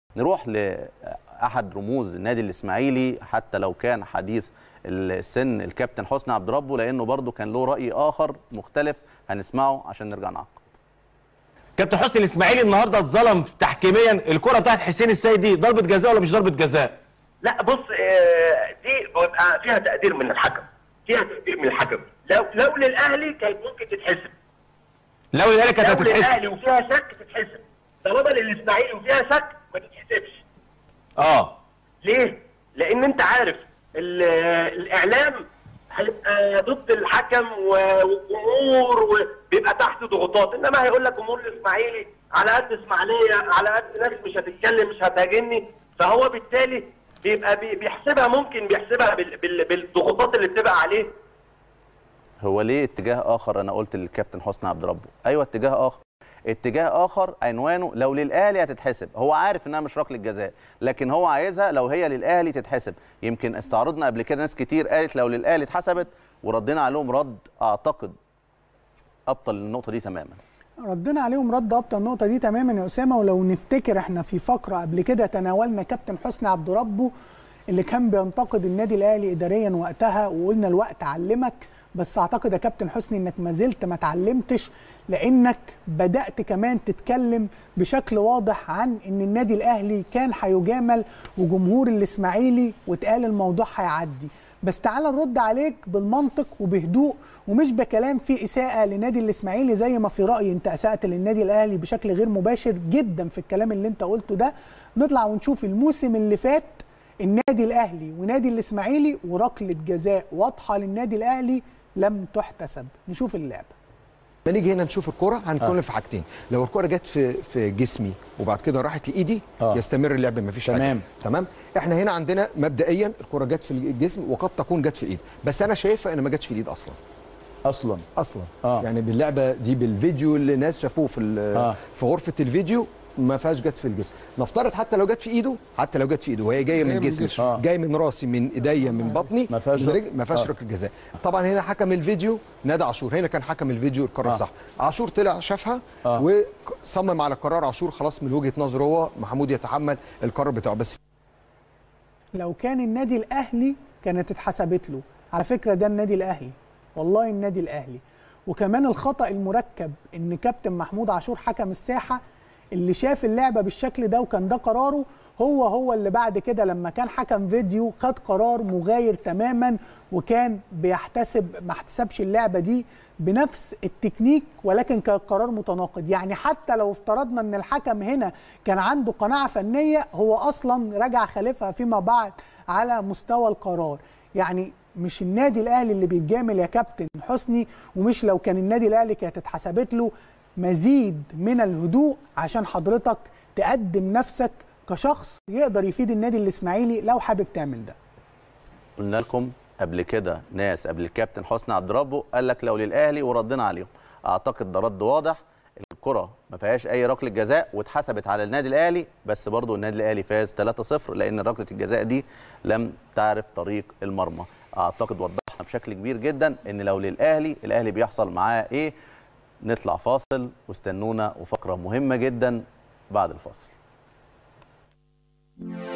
نروح لاحد رموز النادي الاسماعيلي حتى لو كان حديث السن الكابتن حسني عبد ربه لانه برضه كان له راي اخر مختلف هنسمعه عشان نرجع نعقب كابتن حسني الاسماعيلي النهارده اتظلم تحكيميا الكره بتاعت حسين السيد دي ضربه جزاء ولا مش ضربه جزاء لا بص آه، دي بيبقى فيها تقدير من الحكم فيها تقدير من الحكم لو لو للاهلي كانت ممكن تتحسب لو الاهلي كانت لو هتتحسب للاهلي وفيها شك تتحسب طالما للاسماعيلي وفيها شك ما تتحسبش اه ليه؟ لان انت عارف ال- الاعلام هيبقى ضد الحكم و- والجمهور وبيبقى تحت ضغوطات انما هيقول لك جمهور الاسماعيلي على قد اسماعيليه على قد ناس مش هتتكلم مش هتهاجمني فهو بالتالي بيبقى بي- بيحسبها ممكن بيحسبها بال- بال- بالضغوطات اللي بتبقى عليه هو ليه اتجاه اخر انا قلت للكابتن حسني عبد ربه ايوه اتجاه اخر اتجاه اخر عنوانه لو للاهلي هتتحسب هو عارف انها مش ركله جزاء لكن هو عايزها لو هي للاهلي تتحسب يمكن استعرضنا قبل كده ناس كتير قالت لو للاهلي اتحسبت وردينا عليهم رد اعتقد ابطل النقطه دي تماما ردنا عليهم رد ابطال النقطه دي تماما يا اسامه ولو نفتكر احنا في فقره قبل كده تناولنا كابتن حسني عبد ربه اللي كان بينتقد النادي الاهلي اداريا وقتها وقلنا الوقت علمك بس اعتقد يا كابتن حسني انك ما زلت ما اتعلمتش لانك بدات كمان تتكلم بشكل واضح عن ان النادي الاهلي كان هيجامل وجمهور الاسماعيلي واتقال الموضوع هيعدي بس تعال نرد عليك بالمنطق وبهدوء ومش بكلام فيه اساءه لنادي الاسماعيلي زي ما في رايي انت اسات للنادي الاهلي بشكل غير مباشر جدا في الكلام اللي انت قلته ده نطلع ونشوف الموسم اللي فات النادي الاهلي ونادي الاسماعيلي وركله جزاء واضحه للنادي الاهلي لم تحتسب نشوف اللعبه لما نيجي هنا نشوف الكرة هنتكلم آه. في حاجتين لو الكرة جت في في جسمي وبعد كده راحت لايدي آه. آه. يستمر اللعب مفيش تمام. حاجة تمام احنا هنا عندنا مبدئيا الكرة جت في الجسم وقد تكون جت في الايد بس انا شايفها ان ما جتش في الايد اصلا اصلا اصلا آه. يعني باللعبه دي بالفيديو اللي الناس شافوه في ال- آه. في غرفه الفيديو ما فيهاش جت في الجسم نفترض حتى لو جت في ايده حتى لو جت في ايده وهي جايه من جسمي آه. جاي من راسي من ايديا من بطني ما فيهاش من رك- رجل- ما فيهاش آه. ركله جزاء طبعا هنا حكم الفيديو نادى عاشور هنا كان حكم الفيديو القرار آه. صح عاشور طلع شافها آه. وصمم على قرار عاشور خلاص من وجهه نظره هو محمود يتحمل القرار بتاعه بس لو كان النادي الاهلي كانت اتحسبت له على فكره ده النادي الاهلي والله النادي الاهلي وكمان الخطا المركب ان كابتن محمود عاشور حكم الساحه اللي شاف اللعبه بالشكل ده وكان ده قراره هو هو اللي بعد كده لما كان حكم فيديو خد قرار مغاير تماما وكان بيحتسب ما احتسبش اللعبه دي بنفس التكنيك ولكن كان قرار متناقض يعني حتى لو افترضنا ان الحكم هنا كان عنده قناعه فنيه هو اصلا رجع خالفها فيما بعد على مستوى القرار يعني مش النادي الاهلي اللي بيتجامل يا كابتن حسني ومش لو كان النادي الاهلي كانت اتحسبت له مزيد من الهدوء عشان حضرتك تقدم نفسك كشخص يقدر يفيد النادي الاسماعيلي لو حابب تعمل ده قلنا لكم قبل كده ناس قبل الكابتن حسني عبد ربه قال لك لو للاهلي وردنا عليهم اعتقد ده رد واضح الكره ما فيهاش اي ركله جزاء واتحسبت على النادي الاهلي بس برضو النادي الاهلي فاز 3-0 لان ركله الجزاء دي لم تعرف طريق المرمى اعتقد وضحنا بشكل كبير جدا ان لو للاهلي الاهلي بيحصل معاه ايه نطلع فاصل واستنونا وفقره مهمه جدا بعد الفاصل